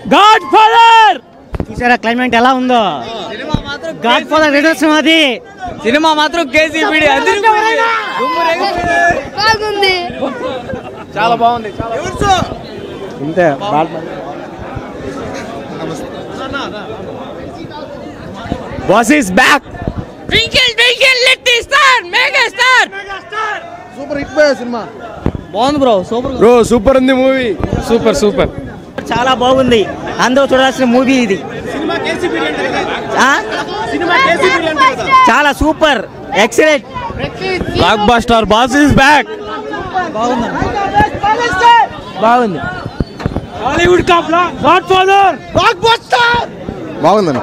God father చూసారా climate ఎలా ఉందో గాడ్ ఫాదర్ రిటర్న్స్ అది సినిమా మాత్రం కేసీపీడి బాగుంది ఇంతే boss is back twinkle twinkle little star mega star బాగుంది బ్రో సూపర్ బ్రో సూపర్ ఉంది మూవీ సూపర్ సూపర్ చాలా బాగుంది అందరూ చూడాల్సిన మూవీ ఇది ఆ? చాలా super excellent blockbuster boss is back బాగుంది హాలీవుడ్ కా గాడ్ ఫాదర్ బ్లాక్ బస్టర్ బాగుందన్న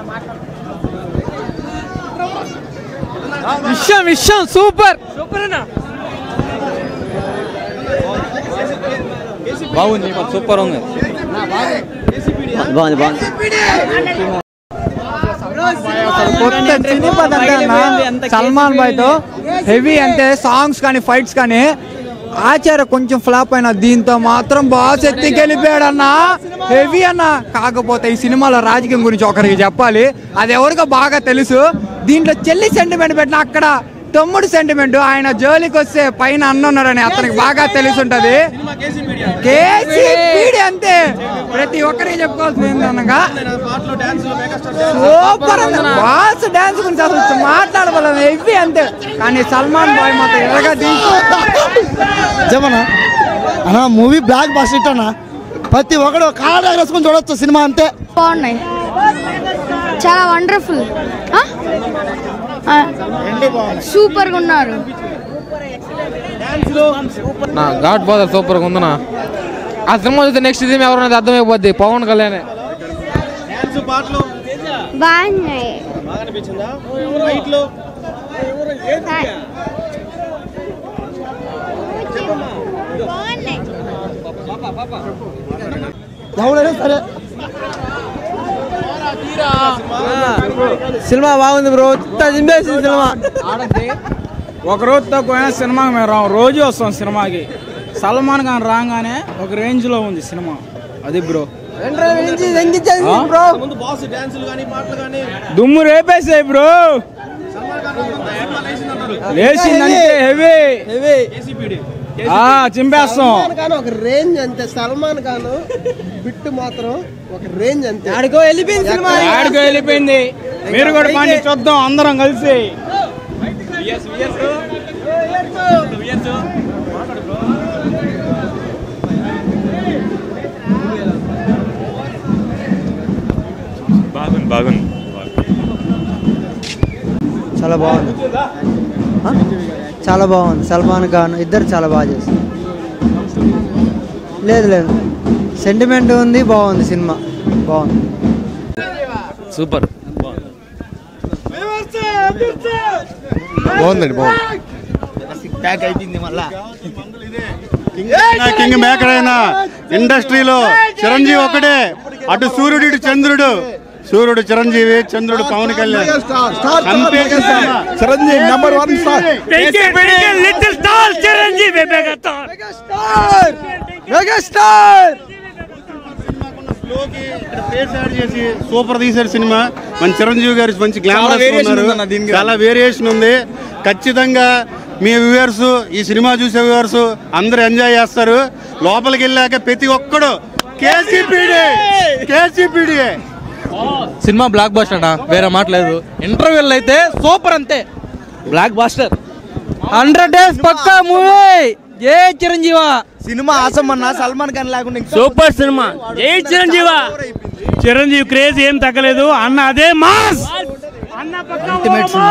విషయం విషయం సూపర్ సూపర్ అన్న బాగుంది సూపర్ ఉంది బాగుంది బాగుంది కొత్త సినిమా అంటే సల్మాన్ బాయ్ తో హెవీ అంటే సాంగ్స్ కానీ ఫైట్స్ కానీ ఆచార్య కొంచెం ఫ్లాప్ అయిన దీంతో మాత్రం బాస్ ఎత్తికెళ్ళిపోయాడు అన్న హెవీ అన్న కాకపోతే ఈ సినిమాలో రాజకీయం గురించి ఒకరికి చెప్పాలి అది ఎవరికో బాగా తెలుసు దీంట్లో చెల్లి సెంటిమెంట్ పెట్టిన అక్కడ తమ్ముడు సెంటిమెంట్ ఆయన జోలికి వస్తే పైన అన్న ఉన్నారని అతనికి బాగా తెలిసి ఉంటది కేసీ అంతే ప్రతి ఒక్కరికి చెప్పుకోవాల్సింది ఏంటనగా సూపర్ అన్న బాస్ డాన్స్ గురించి అసలు మాట్లాడగలం హెవీ అంతే కానీ సల్మాన్ బాయ్ మాత్రం ఎరగా తీసి నిజమన్నా అన్న మూవీ బ్లాక్ బస్ హిట్ అన్న ప్రతి ఒక్కడు కాడ వేసుకొని చూడొచ్చు సినిమా అంతే బాగున్నాయి చాలా వండర్ఫుల్ సూపర్గా ఉన్నారు నా గాడ్ ఫాదర్ సూపర్ ఉందనా ఆ సినిమా చూస్తే నెక్స్ట్ ఇది ఎవరన్నది అర్థమైపోద్ది పవన్ కళ్యాణ్ బాగున్నాయి ఎవడైనా సరే సినిమా బాగుంది బ్రో చింపేసింది సినిమా ఒక రోజుతో పోయిన సినిమాకి మేము రాం రోజు వస్తాం సినిమాకి సల్మాన్ ఖాన్ రాగానే ఒక రేంజ్ లో ఉంది సినిమా అది బ్రో బ్రో దుమ్ము రేపేసాయి బ్రో లేచిందంటే హెవీ హెవీ చింపేస్తాం ఒక రేంజ్ అంతే సల్మాన్ ఖాన్ బిట్టు మాత్రం ఒక రేంజ్ అంతే ఆడికో వెళ్ళిపోయింది సినిమా ఆడికో వెళ్ళిపోయింది మీరు కూడా పండి చూద్దాం అందరం కలిసి బాగుంది బాగుంది చాలా బాగుంది ఆ? చాలా బాగుంది సల్మాన్ ఖాన్ ఇద్దరు చాలా బాగా చేస్తారు లేదు లేదు సెంటిమెంట్ ఉంది బాగుంది సినిమా బాగుంది సూపర్ బాగుందండి బాగుంది కింగ్ మేకర్ అయినా ఇండస్ట్రీలో చిరంజీవి ఒకటే అటు సూర్యుడు ఇటు చంద్రుడు సూర్యుడు చిరంజీవి చంద్రుడు పవన్ కళ్యాణ్ చంపేసేసామా? Chiranjeevi number one star little star Chiranjeevi mega star megastar face add చేసి సూపర్ తీశారు సినిమా మన చిరంజీవి గారు మంచి గ్లామరస్ variation ఉన్నారు ఉందన్న దీనికి. చాలా వేరియేషన్ ఉంది ఖచ్చితంగా మీ వ్యూవర్స్ ఈ సినిమా చూసే వ్యూవర్స్ అందరూ ఎంజాయ్ చేస్తారు లోపలికి వెళ్ళాక ప్రతి ఒక్కడు KCPD KCPD cinema blockbuster అన్న వేరే మాట లేదు ఇంటర్వ్యూలు అయితే సూపర్ అంతే బ్లాక్ బస్టర్ హండ్రెడ్ డేస్ పక్కా మూవీ ఏ చిరంజీవ సినిమా ఆసమన్నా సల్మాన్ ఖాన్ లేకుండా సూపర్ సినిమా జై చిరంజీవ చిరంజీవి క్రేజ్ ఏం తగ్గలేదు అన్న అదే మాస్ అన్న Ultimate cinema.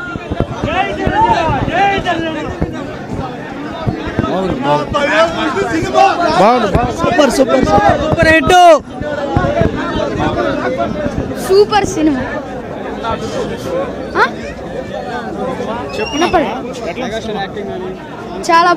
Super super super hit super cinema ఆ? వినపడలే. చాలా